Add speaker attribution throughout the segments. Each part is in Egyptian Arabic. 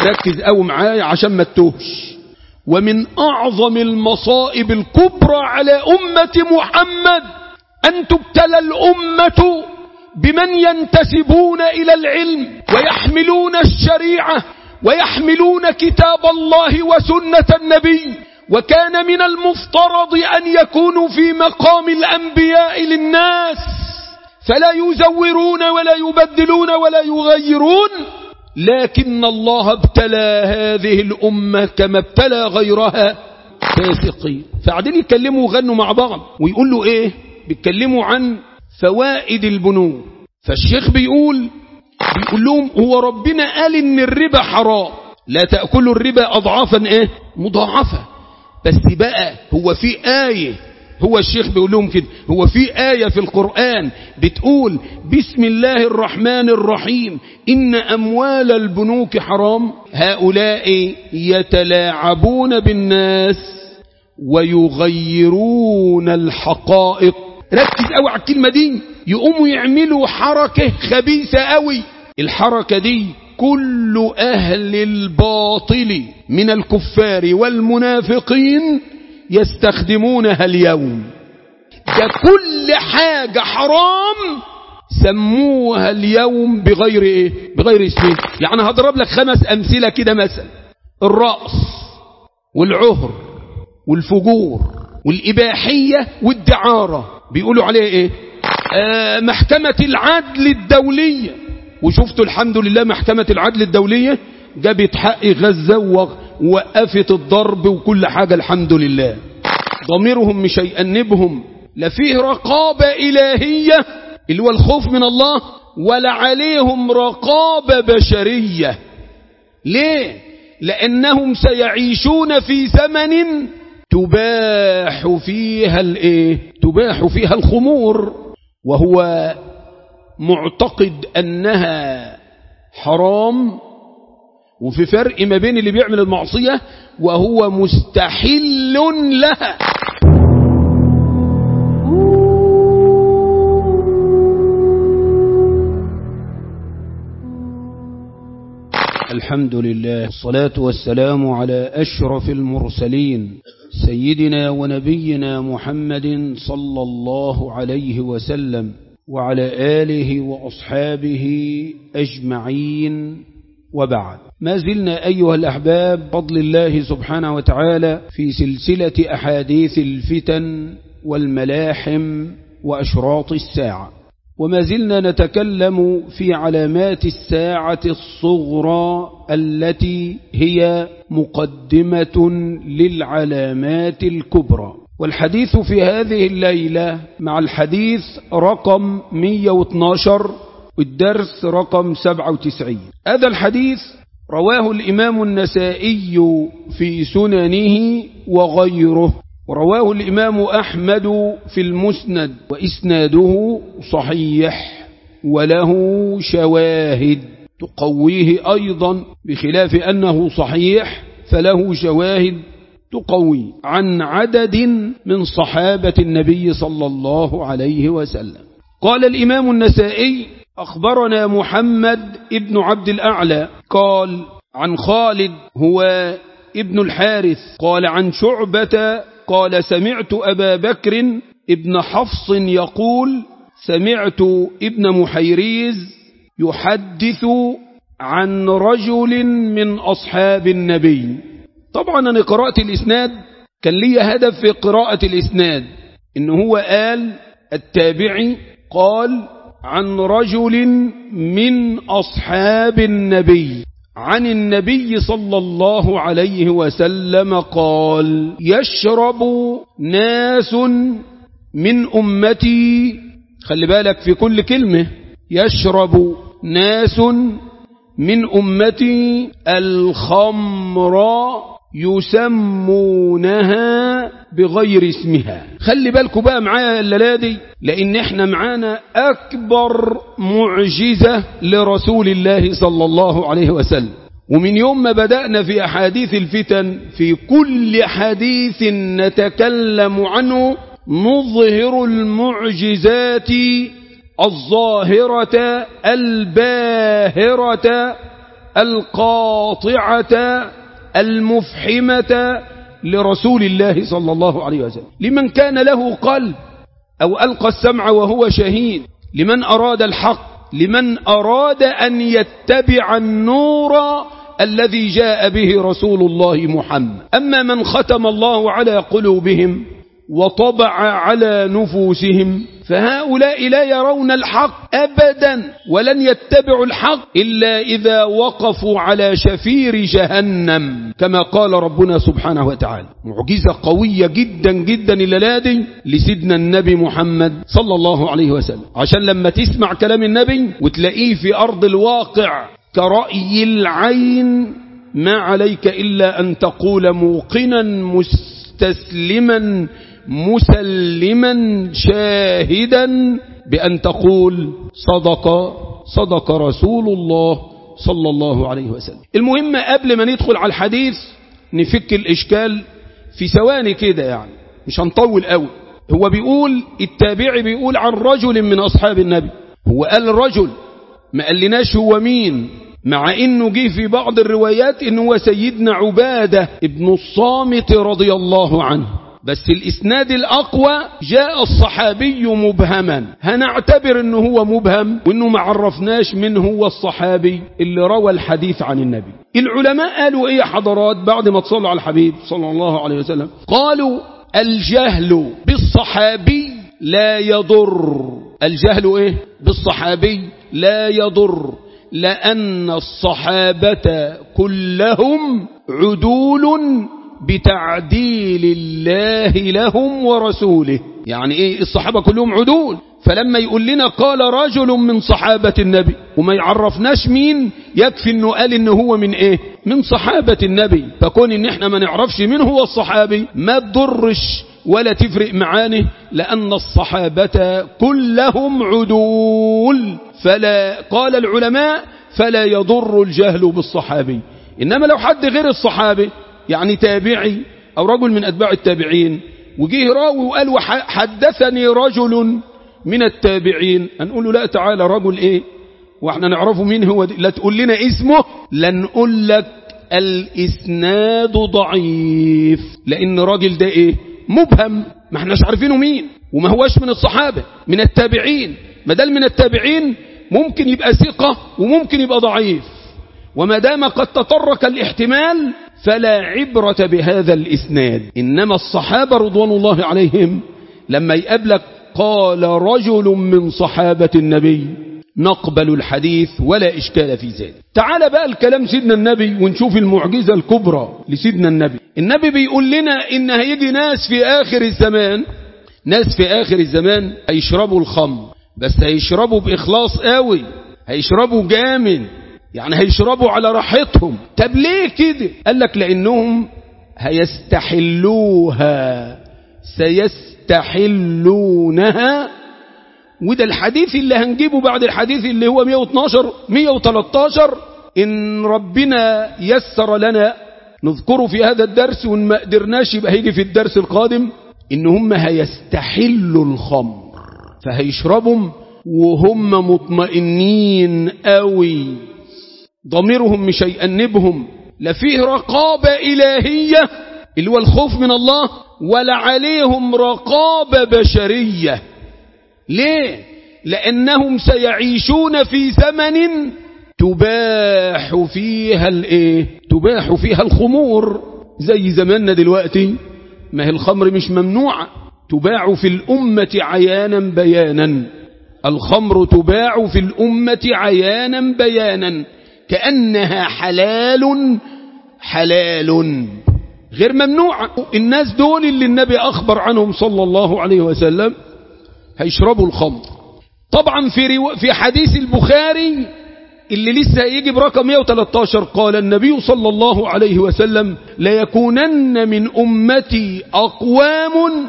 Speaker 1: ركز قوي معايا عشان ما تتوهش ومن أعظم المصائب الكبرى على أمة محمد أن تبتلى الأمة بمن ينتسبون إلى العلم ويحملون الشريعة ويحملون كتاب الله وسنة النبي وكان من المفترض أن يكونوا في مقام الأنبياء للناس فلا يزورون ولا يبدلون ولا يغيرون لكن الله ابتلى هذه الأمة كما ابتلى غيرها فاسقين فقاعدين يتكلموا وغنوا مع بعض ويقول له ايه بيتكلموا عن فوائد البنوك فالشيخ بيقول بيقول لهم هو ربنا قال ان الربا حرام لا تأكلوا الربا أضعافا ايه مضاعفة بس بقى هو في آية هو الشيخ بيقول لهم كده هو في آية في القرآن بتقول بسم الله الرحمن الرحيم إن أموال البنوك حرام هؤلاء يتلاعبون بالناس ويغيرون الحقائق ركز قوي على الكلمة دي يقوموا يعملوا حركة خبيثة قوي الحركة دي كل أهل الباطل من الكفار والمنافقين يستخدمونها اليوم ده كل حاجة حرام سموها اليوم بغير ايه بغير اسمه يعني هضرب لك خمس امثلة كده مثلا الرأس والعهر والفجور والإباحية والدعارة بيقولوا عليه ايه آه محكمة العدل الدولية وشفتوا الحمد لله محكمة العدل الدولية جابت حق غزة ووقفت الضرب وكل حاجة الحمد لله ضميرهم مش هيأنبهم لا فيه رقابة إلهية اللي هو الخوف من الله ولا عليهم رقابة بشرية ليه لأنهم سيعيشون في زمن تباح فيها الايه تباح فيها الخمور وهو معتقد أنها حرام وفي فرق ما بين اللي بيعمل المعصية وهو مستحل لها الحمد لله الصلاة والسلام على أشرف المرسلين سيدنا ونبينا محمد صلى الله عليه وسلم وعلى آله وأصحابه أجمعين وبعد ما زلنا أيها الأحباب فضل الله سبحانه وتعالى في سلسلة أحاديث الفتن والملاحم وأشراط الساعة وما زلنا نتكلم في علامات الساعة الصغرى التي هي مقدمة للعلامات الكبرى والحديث في هذه الليلة مع الحديث رقم 112 والدرس رقم 97 هذا الحديث رواه الإمام النسائي في سننه وغيره ورواه الإمام أحمد في المسند وإسناده صحيح وله شواهد تقويه أيضا بخلاف أنه صحيح فله شواهد تقوي عن عدد من صحابة النبي صلى الله عليه وسلم قال الإمام النسائي أخبرنا محمد ابن عبد الأعلى قال عن خالد هو ابن الحارث قال عن شعبة قال سمعت أبا بكر ابن حفص يقول سمعت ابن محيريز يحدث عن رجل من أصحاب النبي طبعا أنا قرأت الإسناد كان لي هدف في قراءة الإسناد إن هو قال التابعي قال عن رجل من أصحاب النبي عن النبي صلى الله عليه وسلم قال يشرب ناس من أمتي خلي بالك في كل كلمة يشرب ناس من أمتي الخمر يسمونها بغير اسمها خلي بالكوا بقى معايا الليلة دي لأن احنا معانا أكبر معجزة لرسول الله صلى الله عليه وسلم ومن يوم ما بدأنا في أحاديث الفتن في كل حديث نتكلم عنه نظهر المعجزات الظاهرة الباهرة القاطعة المفحمة لرسول الله صلى الله عليه وسلم لمن كان له قلب أو ألقى السمع وهو شهيد لمن أراد الحق لمن أراد أن يتبع النور الذي جاء به رسول الله محمد أما من ختم الله على قلوبهم وطبع على نفوسهم فهؤلاء لا يرون الحق أبدا ولن يتبعوا الحق إلا إذا وقفوا على شفير جهنم كما قال ربنا سبحانه وتعالى معجزة قوية جدا جدا الليلة لسيدنا النبي محمد صلى الله عليه وسلم عشان لما تسمع كلام النبي وتلاقيه في أرض الواقع كرأي العين ما عليك إلا أن تقول موقنا مستسلما مسلما شاهدا بأن تقول صدق صدق رسول الله صلى الله عليه وسلم المهم قبل ما ندخل على الحديث نفك الإشكال في ثواني كده يعني مش هنطول قوي هو بيقول التابعي بيقول عن رجل من أصحاب النبي هو قال رجل ما قالناش هو مين مع انه جه في بعض الروايات انه هو سيدنا عبادة ابن الصامت رضي الله عنه بس الإسناد الأقوى جاء الصحابي مبهما هنعتبر أنه هو مبهم وأنه ما عرفناش من هو الصحابي اللي روى الحديث عن النبي العلماء قالوا إيه حضرات بعد ما تصلوا على الحبيب صلى الله عليه وسلم قالوا الجهل بالصحابي لا يضر الجهل إيه بالصحابي لا يضر لأن الصحابة كلهم عدول بتعديل الله لهم ورسوله يعني ايه الصحابة كلهم عدول فلما يقول لنا قال رجل من صحابة النبي وما يعرفناش مين يكفي انه قال انه هو من ايه من صحابة النبي فكون ان احنا ما نعرفش مين هو الصحابي ما تضرش ولا تفرق معانه لأن الصحابة كلهم عدول فلا قال العلماء فلا يضر الجهل بالصحابي إنما لو حد غير الصحابي يعني تابعي أو رجل من أتباع التابعين وجيه راوي وقال حدثني رجل من التابعين هنقول له لا تعالى رجل ايه واحنا نعرفه مين هو دي. لا تقول لنا اسمه لا نقول لك الاسناد ضعيف لان راجل ده ايه مبهم ما احناش عارفينه مين وما هوش من الصحابة من التابعين ما دام من التابعين ممكن يبقى ثقة وممكن يبقى ضعيف وما دام قد تطرق الاحتمال فلا عبرة بهذا الإسناد إنما الصحابة رضوان الله عليهم لما يقابلك قال رجل من صحابة النبي نقبل الحديث ولا إشكال في ذلك تعال بقى الكلام سيدنا النبي ونشوف المعجزة الكبرى لسيدنا النبي النبي بيقول لنا إن هيجي ناس في آخر الزمان ناس في آخر الزمان هيشربوا الخمر بس هيشربوا بإخلاص قوي هيشربوا جامد يعني هيشربوا على راحتهم طب ليه كده قال لك لأنهم هيستحلوها سيستحلونها وده الحديث اللي هنجيبه بعد الحديث اللي هو 112 113 إن ربنا يسر لنا نذكره في هذا الدرس وإن ما قدرناش يبقى هيجي في الدرس القادم إن هم هيستحلوا الخمر فهيشربهم وهم مطمئنين قوي ضميرهم مش هيأنبهم لا فيه رقابة إلهية اللي هو الخوف من الله ولا عليهم رقابة بشرية ليه لأنهم سيعيشون في زمن تباح فيها الايه تباح فيها الخمور زي زماننا دلوقتي ما هي الخمر مش ممنوعة تباع في الأمة عيانا بيانا الخمر تباع في الأمة عيانا بيانا كأنها حلال حلال غير ممنوعة الناس دول اللي النبي أخبر عنهم صلى الله عليه وسلم هيشربوا الخمر طبعا في, رو... في حديث البخاري اللي لسه هيجي برقم 113 قال النبي صلى الله عليه وسلم ليكونن من أمتي أقوام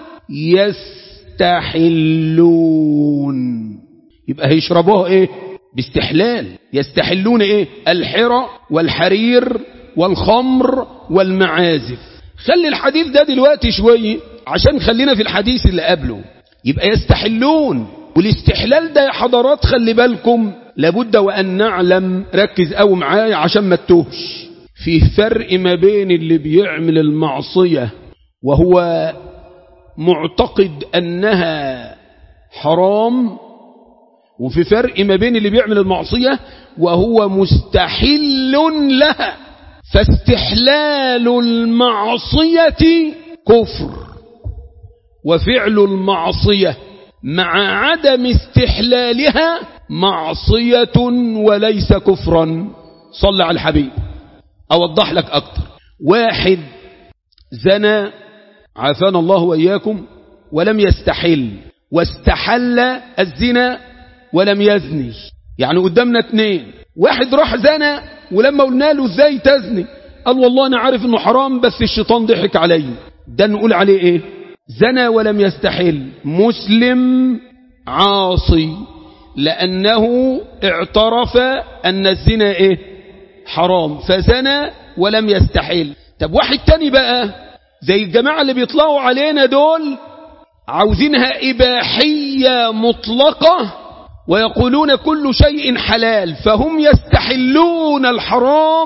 Speaker 1: يستحلون يبقى هيشربوها ايه باستحلال يستحلون ايه الحرى والحرير والخمر والمعازف خلي الحديث ده دلوقتي شوية عشان خلينا في الحديث اللي قبله يبقى يستحلون والاستحلال ده يا حضرات خلي بالكم لابد وأن نعلم ركز أو معايا عشان ما تتوهش في فرق ما بين اللي بيعمل المعصية وهو معتقد أنها حرام وفي فرق ما بين اللي بيعمل المعصية وهو مستحل لها فاستحلال المعصية كفر وفعل المعصية مع عدم استحلالها معصية وليس كفرا صل على الحبيب أوضح لك أكتر واحد زنى عافانا الله وإياكم ولم يستحل واستحل الزنا ولم يزني يعني قدامنا اتنين واحد راح زنى ولما قلنا له ازاي تزني قال والله انا عارف انه حرام بس الشيطان ضحك علي ده نقول عليه ايه زنى ولم يستحل مسلم عاصي لأنه اعترف أن الزنا إيه حرام فزنى ولم يستحل طب واحد تاني بقى زي الجماعة اللي بيطلعوا علينا دول عاوزينها إباحية مطلقة ويقولون كل شيء حلال فهم يستحلون الحرام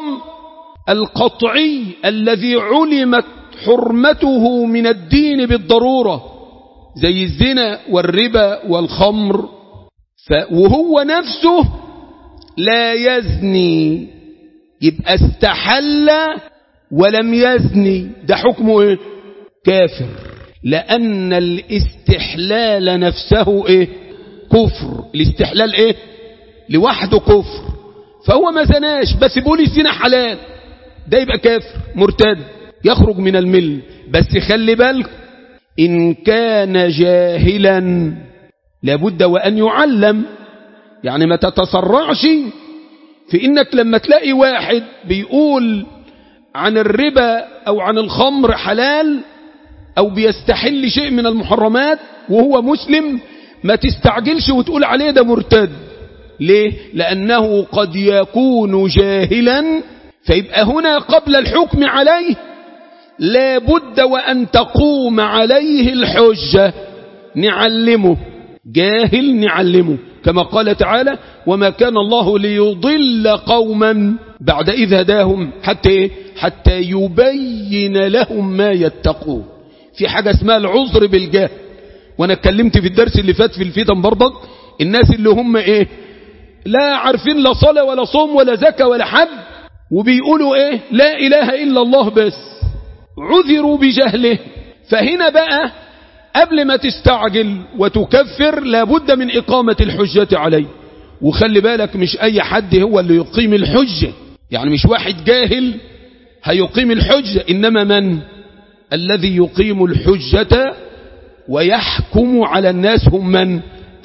Speaker 1: القطعي الذي علمت حرمته من الدين بالضرورة زي الزنا والربا والخمر ف وهو نفسه لا يزني يبقى استحل ولم يزني ده حكمه ايه كافر لأن الاستحلال نفسه ايه كفر الاستحلال ايه لوحده كفر فهو ما زناش بس بيقول الزنا حلال ده يبقى كافر مرتد يخرج من المل بس خلي بالك إن كان جاهلا لابد وأن يعلم يعني ما تتسرعش في إنك لما تلاقي واحد بيقول عن الربا أو عن الخمر حلال أو بيستحل شيء من المحرمات وهو مسلم ما تستعجلش وتقول عليه ده مرتد ليه؟ لأنه قد يكون جاهلا فيبقى هنا قبل الحكم عليه لا بد وأن تقوم عليه الحجة نعلمه جاهل نعلمه كما قال تعالى وما كان الله ليضل قوما بعد إذ هداهم حتى إيه؟ حتى يبين لهم ما يتقون في حاجة اسمها العذر بالجهل وانا اتكلمت في الدرس اللي فات في الفتن برضك الناس اللي هم ايه لا عارفين لا صلاة ولا صوم ولا زكاة ولا حج وبيقولوا ايه لا اله الا الله بس عذروا بجهله فهنا بقى قبل ما تستعجل وتكفر لابد من إقامة الحجة عليه وخلي بالك مش أي حد هو اللي يقيم الحجة يعني مش واحد جاهل هيقيم الحجة إنما من الذي يقيم الحجة ويحكم على الناس هم من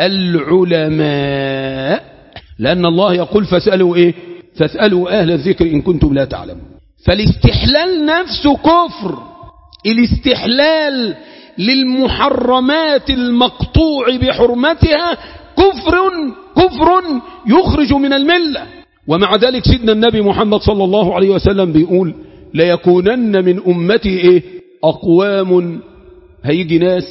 Speaker 1: العلماء لأن الله يقول فاسألوا إيه فاسألوا أهل الذكر إن كنتم لا تعلمون فالاستحلال نفسه كفر الاستحلال للمحرمات المقطوع بحرمتها كفر كفر يخرج من الملة ومع ذلك سيدنا النبي محمد صلى الله عليه وسلم بيقول ليكونن من أمتي إيه أقوام هيجي ناس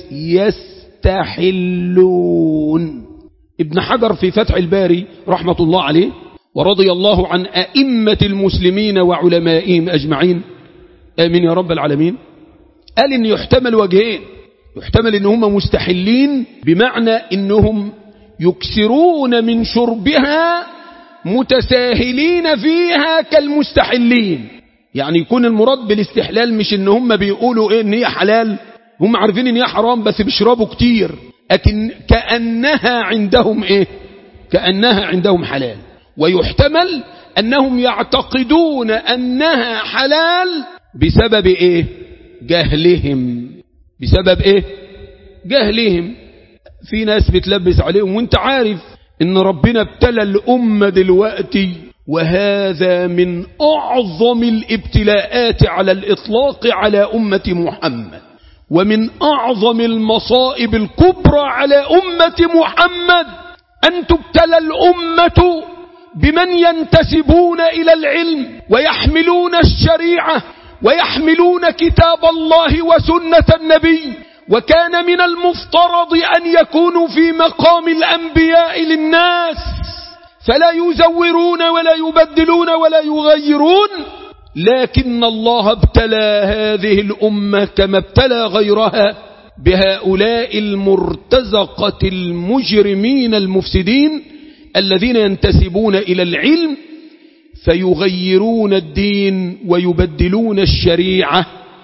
Speaker 1: يستحلون ابن حجر في فتح الباري رحمة الله عليه ورضي الله عن أئمة المسلمين وعلمائهم أجمعين آمين يا رب العالمين قال إن يحتمل وجهين يحتمل إن هم مستحلين بمعنى إنهم يكسرون من شربها متساهلين فيها كالمستحلين يعني يكون المراد بالاستحلال مش إن هم بيقولوا إيه إن هي حلال هم عارفين إن هي حرام بس بيشربوا كتير لكن كأنها عندهم إيه كأنها عندهم حلال ويحتمل أنهم يعتقدون أنها حلال بسبب إيه جهلهم بسبب إيه جهلهم في ناس بتلبس عليهم وانت عارف ان ربنا ابتلى الأمة دلوقتي وهذا من أعظم الابتلاءات على الإطلاق على أمة محمد ومن أعظم المصائب الكبرى على أمة محمد أن تبتلى الأمة بمن ينتسبون إلى العلم ويحملون الشريعة ويحملون كتاب الله وسنة النبي وكان من المفترض أن يكونوا في مقام الأنبياء للناس فلا يزورون ولا يبدلون ولا يغيرون لكن الله ابتلى هذه الأمة كما ابتلى غيرها بهؤلاء المرتزقة المجرمين المفسدين الذين ينتسبون إلى العلم فيغيرون الدين ويبدلون الشريعة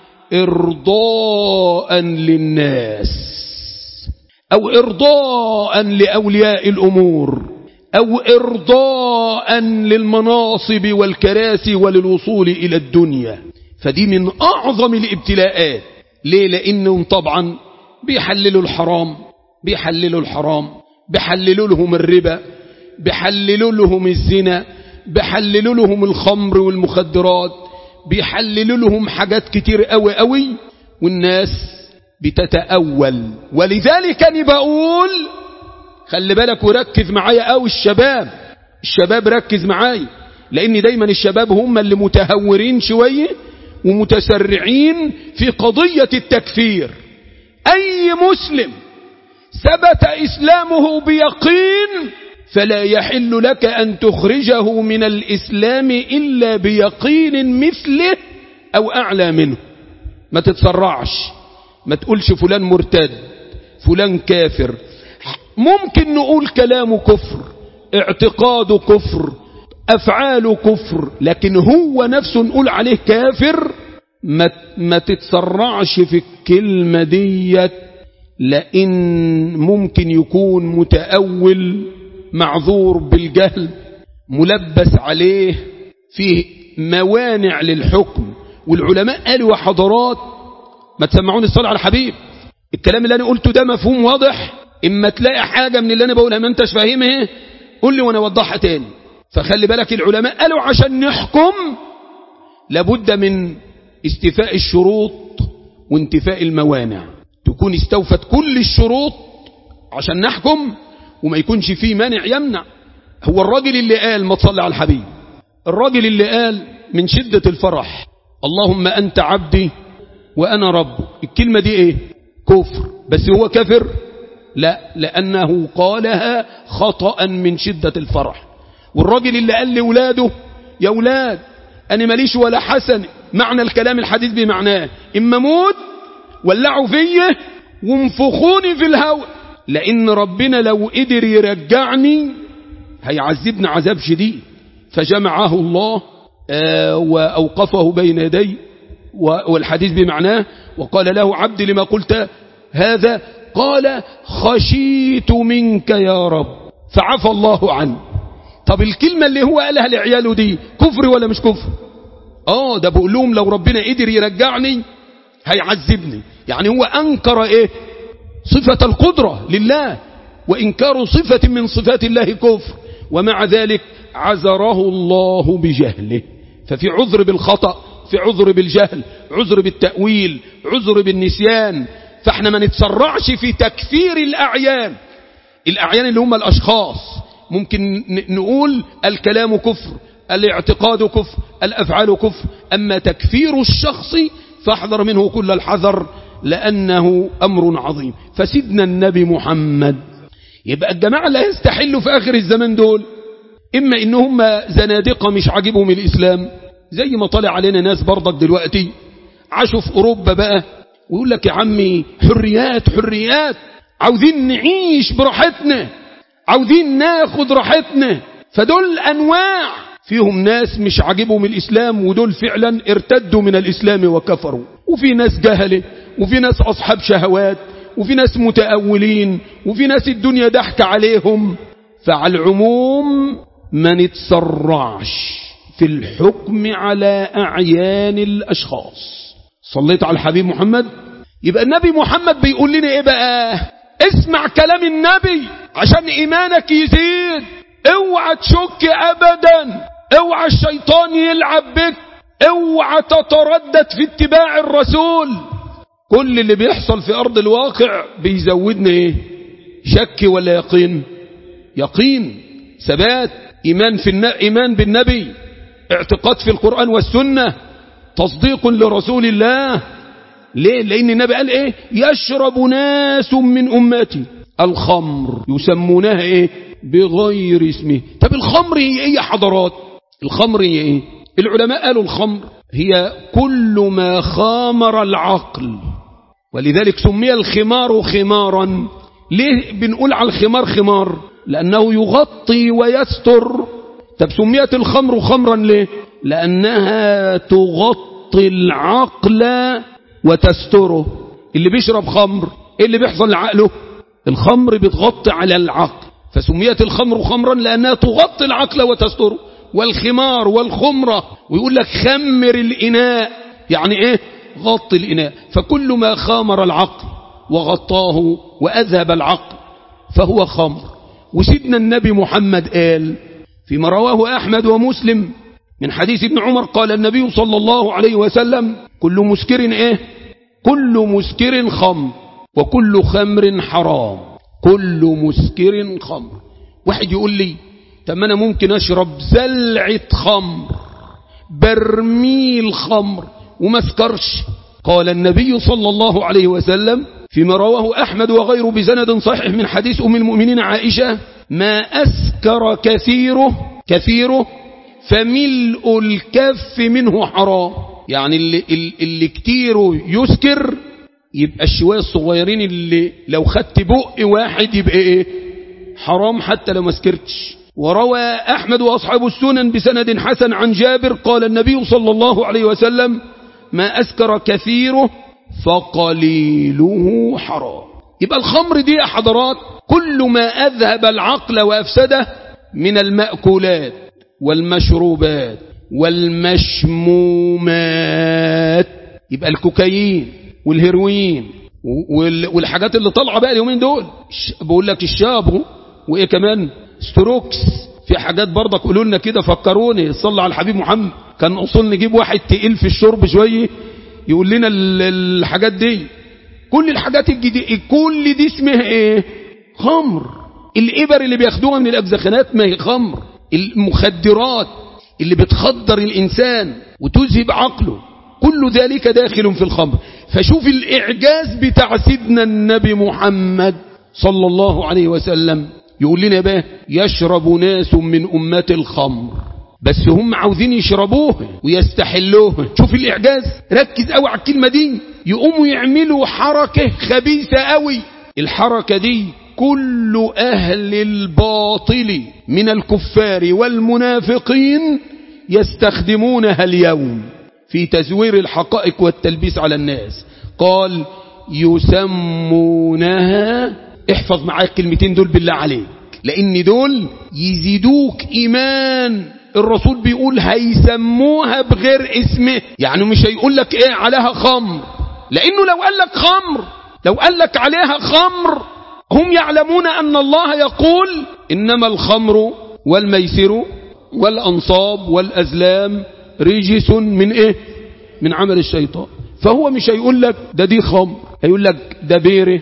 Speaker 1: إرضاء للناس أو إرضاء لأولياء الأمور أو إرضاء للمناصب والكراسي وللوصول إلى الدنيا فدي من أعظم الابتلاءات ليه لأنهم طبعا بيحللوا الحرام بيحللوا الحرام بيحللوا لهم الربا بيحللوا لهم الزنا بيحللوا لهم الخمر والمخدرات بيحللوا لهم حاجات كتير قوي قوي والناس بتتأول ولذلك أنا بقول خلي بالك وركز معايا قوي الشباب الشباب ركز معايا لأن دايما الشباب هم اللي متهورين شوية ومتسرعين في قضية التكفير أي مسلم ثبت إسلامه بيقين فلا يحل لك أن تخرجه من الإسلام إلا بيقين مثله أو أعلى منه ما تتسرعش ما تقولش فلان مرتد فلان كافر ممكن نقول كلامه كفر اعتقاده كفر أفعاله كفر لكن هو نفسه نقول عليه كافر ما, ما تتسرعش في الكلمة ديت لأن ممكن يكون متأول معذور بالجهل ملبس عليه فيه موانع للحكم والعلماء قالوا يا حضرات ما تسمعوني الصلاة على الحبيب الكلام اللي أنا قلته ده مفهوم واضح إما تلاقي حاجة من اللي أنا بقولها ما أنتش فاهمها قول لي وأنا أوضحها تاني فخلي بالك العلماء قالوا عشان نحكم لابد من استيفاء الشروط وانتفاء الموانع تكون استوفت كل الشروط عشان نحكم وما يكونش فيه مانع يمنع هو الراجل اللي قال ما تصلي على الحبيب الراجل اللي قال من شدة الفرح اللهم أنت عبدي وأنا رب الكلمة دي ايه كفر بس هو كافر لا لأنه قالها خطأ من شدة الفرح والراجل اللي قال لولاده يا ولاد أنا ماليش ولا حسن معنى الكلام الحديث بمعناه إما موت ولعوا فيه وانفخوني في الهواء لأن ربنا لو قدر يرجعني هيعذبنا عذاب شديد فجمعه الله آه وأوقفه بين يديه والحديث بمعناه وقال له عبد لما قلت هذا قال خشيت منك يا رب فعفى الله عنه طب الكلمة اللي هو قالها لعياله دي كفر ولا مش كفر اه ده بقول لهم لو ربنا قدر يرجعني هيعذبني يعني هو أنكر ايه صفة القدرة لله وإنكار صفة من صفات الله كفر ومع ذلك عذره الله بجهله ففي عذر بالخطأ في عذر بالجهل عذر بالتأويل عذر بالنسيان فاحنا ما نتسرعش في تكفير الأعيان الأعيان اللي هم الأشخاص ممكن نقول الكلام كفر الاعتقاد كفر الأفعال كفر أما تكفير الشخص فاحذر منه كل الحذر لأنه أمر عظيم فسيدنا النبي محمد يبقى الجماعة اللي هيستحلوا في آخر الزمان دول إما إنهم زنادقة مش عاجبهم الإسلام زي ما طلع علينا ناس برضك دلوقتي عاشوا في أوروبا بقى ويقول لك يا عمي حريات حريات عاوزين نعيش براحتنا عاوزين ناخد راحتنا فدول أنواع فيهم ناس مش عاجبهم الإسلام ودول فعلا ارتدوا من الإسلام وكفروا وفي ناس جهلة وفي ناس أصحاب شهوات وفي ناس متأولين وفي ناس الدنيا ضحك عليهم فعلى العموم ما نتسرعش في الحكم على أعيان الأشخاص صليت على الحبيب محمد يبقى النبي محمد بيقول لنا ايه بقى اسمع كلام النبي عشان ايمانك يزيد اوعى تشك ابدا اوعى الشيطان يلعب بك اوعى تتردد في اتباع الرسول كل اللي بيحصل في ارض الواقع بيزودنا ايه شك ولا يقين يقين ثبات ايمان في النا... ايمان بالنبي اعتقاد في القرآن والسنة تصديق لرسول الله ليه لان النبي قال ايه يشرب ناس من امتي الخمر يسمونها ايه بغير اسمه طب الخمر هي ايه يا حضرات الخمر هي ايه العلماء قالوا الخمر هي كل ما خامر العقل ولذلك سمي الخمار خمارا ليه بنقول على الخمار خمار لأنه يغطي ويستر طب سميت الخمر خمرا ليه لأنها تغطي العقل وتستره اللي بيشرب خمر ايه اللي بيحصل لعقله الخمر بتغطي على العقل فسميت الخمر خمرا لأنها تغطي العقل وتستره والخمار والخمرة ويقول لك خمر الإناء يعني ايه غطي الإناء فكل ما خامر العقل وغطاه وأذهب العقل فهو خمر وسيدنا النبي محمد قال فيما رواه أحمد ومسلم من حديث ابن عمر قال النبي صلى الله عليه وسلم كل مسكر ايه كل مسكر خمر وكل خمر حرام كل مسكر خمر واحد يقول لي طب انا ممكن اشرب زلعة خمر برميل خمر وما اسكرش قال النبي صلى الله عليه وسلم فيما رواه أحمد وغيره بسند صحيح من حديث أم المؤمنين عائشة ما أسكر كثيره كثيره فملء الكف منه حرام يعني اللي, اللي كتيره يسكر يبقى الشوية الصغيرين اللي لو خدت بق واحد يبقى ايه حرام حتى لو ما سكرتش وروى أحمد وأصحاب السنن بسند حسن عن جابر قال النبي صلى الله عليه وسلم ما أسكر كثيره فقليله حرام يبقى الخمر دي يا حضرات كل ما أذهب العقل وأفسده من المأكولات والمشروبات والمشمومات يبقى الكوكايين والهيروين والحاجات اللي طالعه بقى اليومين دول بقول لك الشابو وايه كمان ستروكس في حاجات برضك قولوا لنا كده فكروني صلى على الحبيب محمد كان اصول نجيب واحد تقيل في الشرب شويه يقول لنا الحاجات دي كل الحاجات الجديدة كل دي اسمها ايه خمر الإبر اللي بياخدوها من الأجزخانات ما هي خمر المخدرات اللي بتخدر الإنسان وتذهب عقله كل ذلك داخل في الخمر فشوف الإعجاز بتاع سيدنا النبي محمد صلى الله عليه وسلم يقول لنا بقى يشرب ناس من أمات الخمر بس هم عاوزين يشربوه ويستحلوه شوف الإعجاز ركز قوي على الكلمة دي يقوموا يعملوا حركة خبيثة قوي الحركة دي كل أهل الباطل من الكفار والمنافقين يستخدمونها اليوم في تزوير الحقائق والتلبيس على الناس قال يسمونها احفظ معاك الكلمتين دول بالله عليك لأن دول يزيدوك إيمان الرسول بيقول هيسموها بغير اسمه يعني مش هيقول لك ايه عليها خمر لانه لو قال لك خمر لو قال لك عليها خمر هم يعلمون ان الله يقول انما الخمر والميسر والانصاب والازلام رجس من ايه من عمل الشيطان فهو مش هيقول لك ده دي خمر هيقول لك ده بيره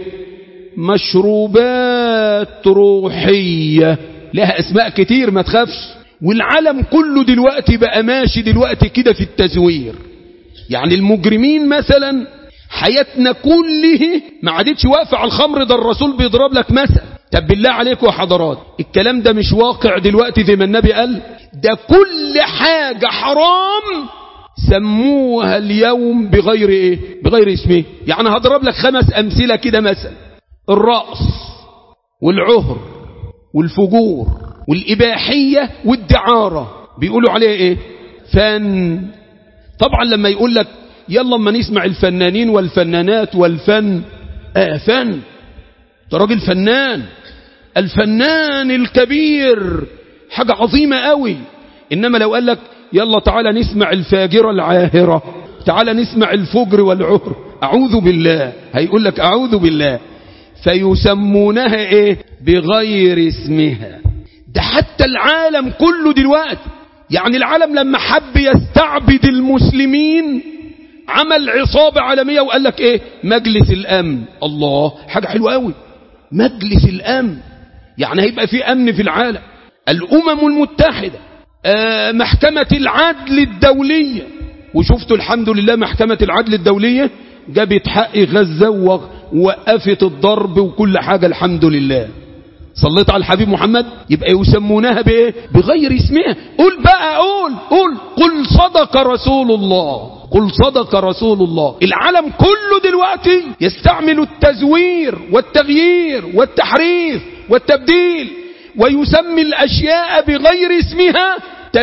Speaker 1: مشروبات روحية لها اسماء كتير ما تخافش والعالم كله دلوقتي بقى ماشي دلوقتي كده في التزوير يعني المجرمين مثلا حياتنا كله ما عادتش واقفة على الخمر ده الرسول بيضرب لك مثل طب بالله عليكم يا حضرات الكلام ده مش واقع دلوقتي زي ما النبي قال ده كل حاجة حرام سموها اليوم بغير ايه بغير اسمه يعني هضرب لك خمس امثلة كده مثلا الرأس والعهر والفجور والإباحية والدعارة بيقولوا عليه ايه فن طبعا لما يقول لك يلا ما نسمع الفنانين والفنانات والفن اه فن ده راجل فنان الفنان الكبير حاجة عظيمة قوي إنما لو قال لك يلا تعالى نسمع الفاجرة العاهرة تعالى نسمع الفجر والعهر أعوذ بالله هيقول لك أعوذ بالله فيسمونها إيه بغير اسمها ده حتى العالم كله دلوقتي يعني العالم لما حب يستعبد المسلمين عمل عصابة عالمية وقال لك ايه مجلس الامن الله حاجة حلوة قوي مجلس الامن يعني هيبقى في امن في العالم الامم المتحدة آه محكمة العدل الدولية وشفتوا الحمد لله محكمة العدل الدولية جابت حق غزة وقفت الضرب وكل حاجة الحمد لله صليت على الحبيب محمد يبقى يسمونها بايه بغير اسمها قول بقى قول قول قل صدق رسول الله قل صدق رسول الله العالم كله دلوقتي يستعمل التزوير والتغيير والتحريف والتبديل ويسمي الاشياء بغير اسمها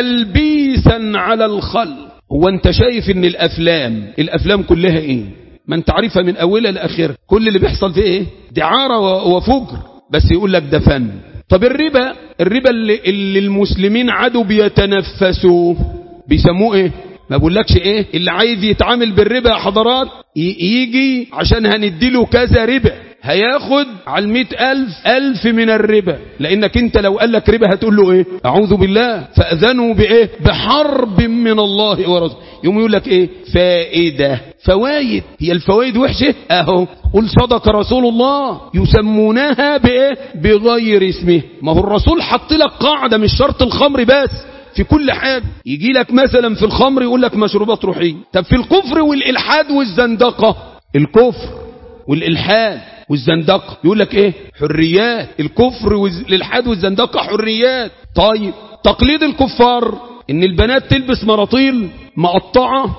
Speaker 1: تلبيسا على الخلق هو انت شايف ان الافلام الافلام كلها ايه ما انت عارفها من اولها لاخرها كل اللي بيحصل فيه ايه دعاره وفجر بس يقول لك ده فن طب الربا الربا اللي, اللي المسلمين عادوا بيتنفسوا بيسموه ايه ما بقولكش ايه اللي عايز يتعامل بالربا يا حضرات يجي عشان هنديله كذا ربا هياخد على المئة ألف ألف من الربا لأنك أنت لو قال لك ربا هتقول له إيه أعوذ بالله فأذنوا بإيه بحرب من الله ورسوله يوم يقول لك إيه فائدة فوايد هي الفوائد وحشة أهو قل صدق رسول الله يسمونها بإيه بغير اسمه ما هو الرسول حط لك قاعدة مش شرط الخمر بس في كل حاجة يجي لك مثلا في الخمر يقول لك مشروبات روحية طب في الكفر والإلحاد والزندقة الكفر والإلحاد والزندقة يقول لك ايه حريات الكفر والإلحاد والزندقة حريات طيب تقليد الكفار ان البنات تلبس مراطيل مقطعة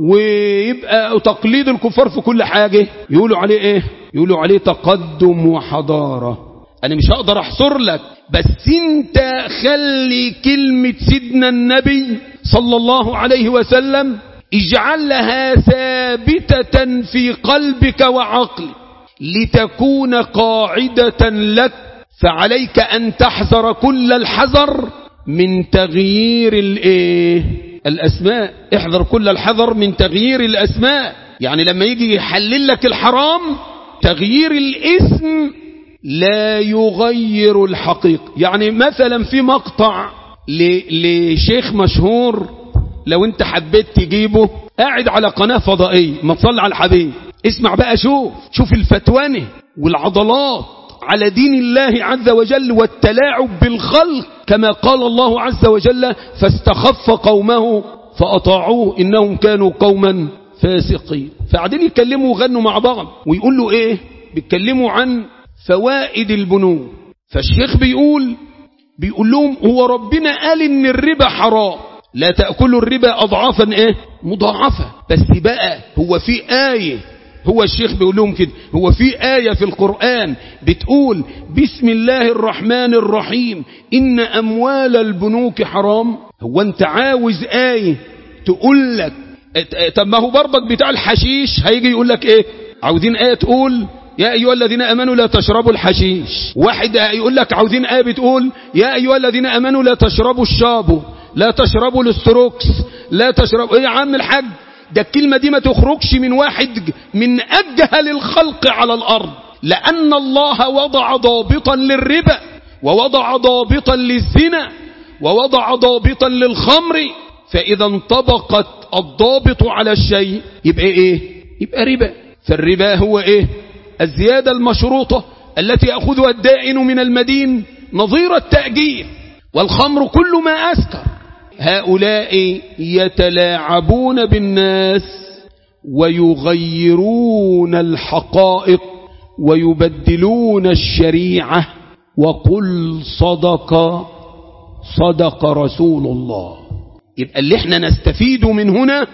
Speaker 1: ويبقى تقليد الكفار في كل حاجة يقولوا عليه ايه يقولوا عليه تقدم وحضارة انا مش هقدر احصر لك بس انت خلي كلمة سيدنا النبي صلى الله عليه وسلم اجعلها ثابتة في قلبك وعقلك لتكون قاعدة لك فعليك أن تحذر كل الحذر من تغيير الايه الأسماء احذر كل الحذر من تغيير الأسماء يعني لما يجي يحلل لك الحرام تغيير الاسم لا يغير الحقيقة يعني مثلا في مقطع لشيخ مشهور لو انت حبيت تجيبه قاعد على قناة فضائية ما تصلي على الحبيب اسمع بقى شوف شوف الفتوانة والعضلات على دين الله عز وجل والتلاعب بالخلق كما قال الله عز وجل فاستخف قومه فأطاعوه إنهم كانوا قوما فاسقين فقاعدين يتكلموا وغنوا مع بعض ويقول له ايه بيتكلموا عن فوائد البنوك فالشيخ بيقول بيقول لهم هو ربنا قال ان الربا حرام لا تأكلوا الربا أضعافا ايه مضاعفة بس بقى هو في آية هو الشيخ بيقول لهم كده هو في آية في القرآن بتقول بسم الله الرحمن الرحيم إن أموال البنوك حرام هو أنت عاوز آية تقول لك طب ما هو برضك بتاع الحشيش هيجي يقول لك إيه عاوزين آية تقول يا أيها الذين أمنوا لا تشربوا الحشيش واحد يقول لك عاوزين آية بتقول يا أيها الذين أمنوا لا تشربوا الشابو لا تشربوا الاستروكس لا تشربوا ايه يا عم الحاج ده الكلمة دي ما تخرجش من واحد من أجهل الخلق على الأرض لأن الله وضع ضابطا للربا ووضع ضابطا للزنا ووضع ضابطا للخمر فإذا انطبقت الضابط على الشيء يبقى ايه يبقى ربا فالربا هو ايه الزيادة المشروطة التي يأخذها الدائن من المدين نظير التأجير والخمر كل ما أسكر هؤلاء يتلاعبون بالناس ويغيرون الحقائق ويبدلون الشريعة وقل صدق صدق رسول الله يبقى اللي احنا نستفيد من هنا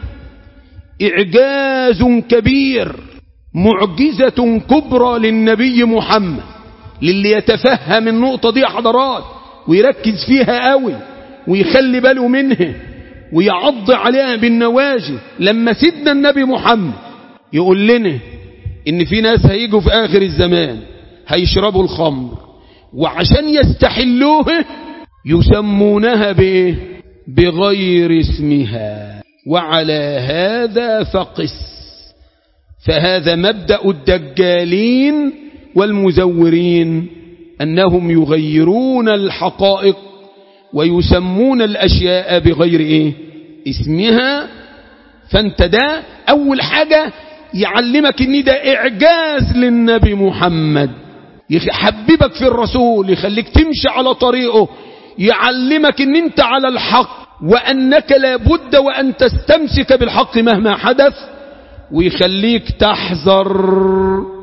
Speaker 1: إعجاز كبير معجزة كبرى للنبي محمد للي يتفهم النقطة دي حضرات ويركز فيها قوي ويخلي باله منها ويعض عليها بالنواجي لما سيدنا النبي محمد يقول لنا ان في ناس هيجوا في اخر الزمان هيشربوا الخمر وعشان يستحلوه يسمونها بايه بغير اسمها وعلى هذا فقس فهذا مبدأ الدجالين والمزورين أنهم يغيرون الحقائق ويسمون الأشياء بغير إيه اسمها فانت ده أول حاجة يعلمك ان ده إعجاز للنبي محمد يحببك في الرسول يخليك تمشي على طريقه يعلمك ان انت على الحق وأنك لابد وأن تستمسك بالحق مهما حدث ويخليك تحذر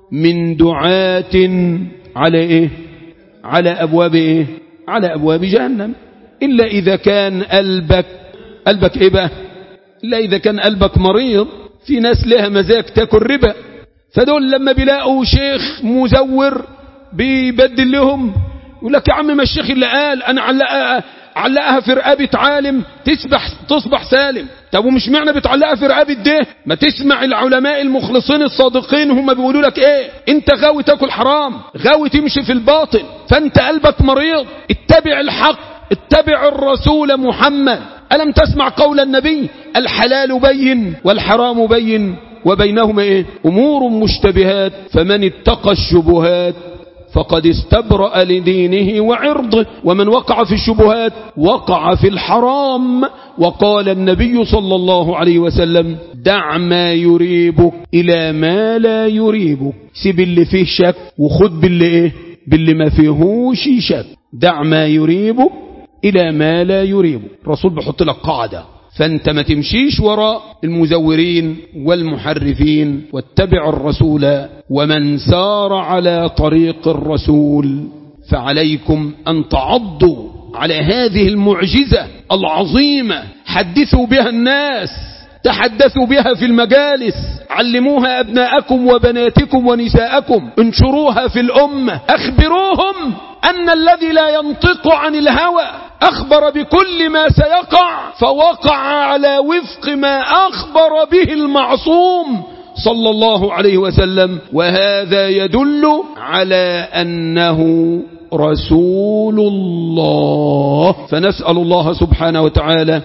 Speaker 1: من دعاة على إيه على أبواب إيه على أبواب جهنم إلا إذا كان قلبك قلبك إيه بقى إلا إذا كان قلبك مريض في ناس لها مزاج تاكل ربا فدول لما بيلاقوا شيخ مزور بيبدل لهم يقول لك يا عم ما الشيخ اللي قال أنا علقها, علقها في رقبة عالم تسبح تصبح سالم طب ومش معنى بتعلقها في رقبة ده ما تسمع العلماء المخلصين الصادقين هم بيقولوا لك ايه انت غاوي تاكل حرام غاوي تمشي في الباطل فانت قلبك مريض اتبع الحق اتبع الرسول محمد ألم تسمع قول النبي الحلال بين والحرام بين وبينهما ايه امور مشتبهات فمن اتقى الشبهات فقد استبرأ لدينه وعرضه ومن وقع في الشبهات وقع في الحرام وقال النبي صلى الله عليه وسلم دع ما يريبك إلى ما لا يريبك سيب اللي فيه شك وخد باللي إيه باللي ما فيهوش شك دع ما يريبك إلى ما لا يريبك الرسول بحط لك قاعدة فانت ما تمشيش وراء المزورين والمحرفين واتبع الرسول ومن سار على طريق الرسول فعليكم أن تعضوا على هذه المعجزة العظيمة حدثوا بها الناس تحدثوا بها في المجالس علموها أبناءكم وبناتكم ونساءكم انشروها في الأمة أخبروهم أن الذي لا ينطق عن الهوى أخبر بكل ما سيقع فوقع على وفق ما أخبر به المعصوم صلى الله عليه وسلم وهذا يدل على أنه رسول الله فنسأل الله سبحانه وتعالى